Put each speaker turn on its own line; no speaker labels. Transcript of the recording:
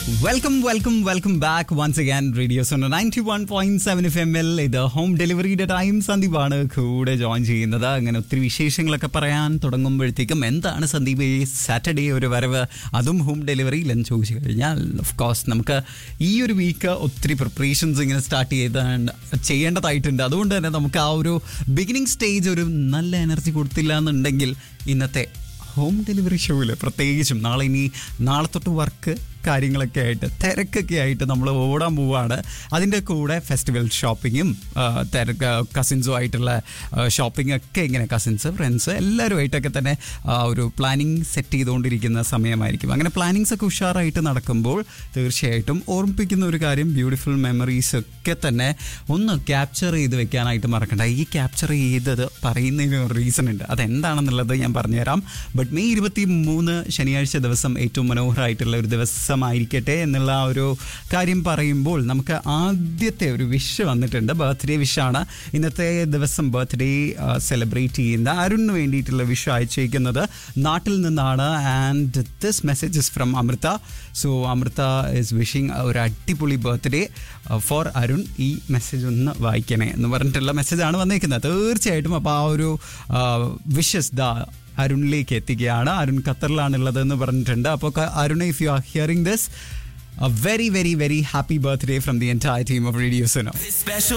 Welcome welcome welcome back once again radio Suno ninety one point seven F M L ഇത് home ഡെലിവറിയുടെ time സന്ദീപാണ് കൂടെ join ചെയ്യുന്നത് അങ്ങനെ ഒത്തിരി വിശേഷങ്ങളൊക്കെ പറയാൻ തുടങ്ങുമ്പോഴത്തേക്കും എന്താണ് സന്ദീപ് ഈ സാറ്റർഡേ ഒരു വരവ് അതും ഹോം ഡെലിവറിയിൽ എന്ന് ചോദിച്ചു കഴിഞ്ഞാൽ ഓഫ് കോഴ്സ് നമുക്ക് ഈ ഒരു വീക്ക് ഒത്തിരി പ്രിപ്പറേഷൻസ് ഇങ്ങനെ സ്റ്റാർട്ട് ചെയ്ത് ചെയ്യേണ്ടതായിട്ടുണ്ട് അതുകൊണ്ട് തന്നെ നമുക്ക് ആ ഒരു ബിഗിനിങ് സ്റ്റേജ് ഒരു നല്ല എനർജി കൊടുത്തില്ല എന്നുണ്ടെങ്കിൽ ഇന്നത്തെ ഹോം ഡെലിവറി ഷോയിൽ പ്രത്യേകിച്ചും നാളെ ഇനി നാളെ തൊട്ട് വർക്ക് കാര്യങ്ങളൊക്കെ ആയിട്ട് തിരക്കൊക്കെ ആയിട്ട് നമ്മൾ ഓടാൻ പോവുകയാണ് അതിൻ്റെ കൂടെ ഫെസ്റ്റിവൽ ഷോപ്പിങ്ങും തിരക്ക് കസിൻസും ആയിട്ടുള്ള ഷോപ്പിംഗ് ഒക്കെ ഇങ്ങനെ കസിൻസ് ഫ്രണ്ട്സ് എല്ലാവരുമായിട്ടൊക്കെ തന്നെ ആ, ഒരു പ്ലാനിങ് സെറ്റ് ചെയ്തുകൊണ്ടിരിക്കുന്ന സമയമായിരിക്കും അങ്ങനെ പ്ലാനിങ്സ് ഒക്കെ ഉഷാറായിട്ട് നടക്കുമ്പോൾ തീർച്ചയായിട്ടും ഓർമ്മിപ്പിക്കുന്ന ഒരു കാര്യം ബ്യൂട്ടിഫുൾ മെമ്മറീസ് ഒക്കെ തന്നെ ഒന്ന് ക്യാപ്ചർ ചെയ്ത് വെക്കാനായിട്ട് മറക്കണ്ട ഈ ക്യാപ്ചർ ചെയ്തത് പറയുന്നതിന് ഒരു റീസൺ ഉണ്ട് അതെന്താണെന്നുള്ളത് ഞാൻ പറഞ്ഞുതരാം ബട്ട് മെയ് ഇരുപത്തി മൂന്ന് ശനിയാഴ്ച ദിവസം ഏറ്റവും മനോഹരമായിട്ടുള്ള ഒരു ദിവസമായിരിക്കട്ടെ എന്നുള്ള ആ ഒരു കാര്യം പറയുമ്പോൾ നമുക്ക് ആദ്യത്തെ ഒരു വിഷ് വന്നിട്ടുണ്ട് ബർത്ത്ഡേ വിഷാണ് ഇന്നത്തെ ദിവസം ബർത്ത്ഡേ സെലിബ്രേറ്റ് ചെയ്യുന്ന അരുണിന് വേണ്ടിയിട്ടുള്ള വിഷ് അയച്ചേക്കുന്നത് നാട്ടിൽ നിന്നാണ് and this message is from Amrita so Amrita is wishing ഒരു അടിപൊളി ബർത്ത്ഡേ ഫോർ അരുൺ ഈ മെസ്സേജ് ഒന്ന് വായിക്കണേ എന്ന് പറഞ്ഞിട്ടുള്ള മെസ്സേജാണ് വന്നേക്കുന്നത് തീർച്ചയായിട്ടും അപ്പോൾ ആ ഒരു വിഷസ് ദ അരുണിലേക്ക് എത്തിക്കുകയാണ് അരുൺ ഖത്തറിലാണുള്ളത് എന്ന് പറഞ്ഞിട്ടുണ്ട് അപ്പോൾ Arun if you are hearing this A very, very, very happy birthday from the entire team of Radio Suno.
This special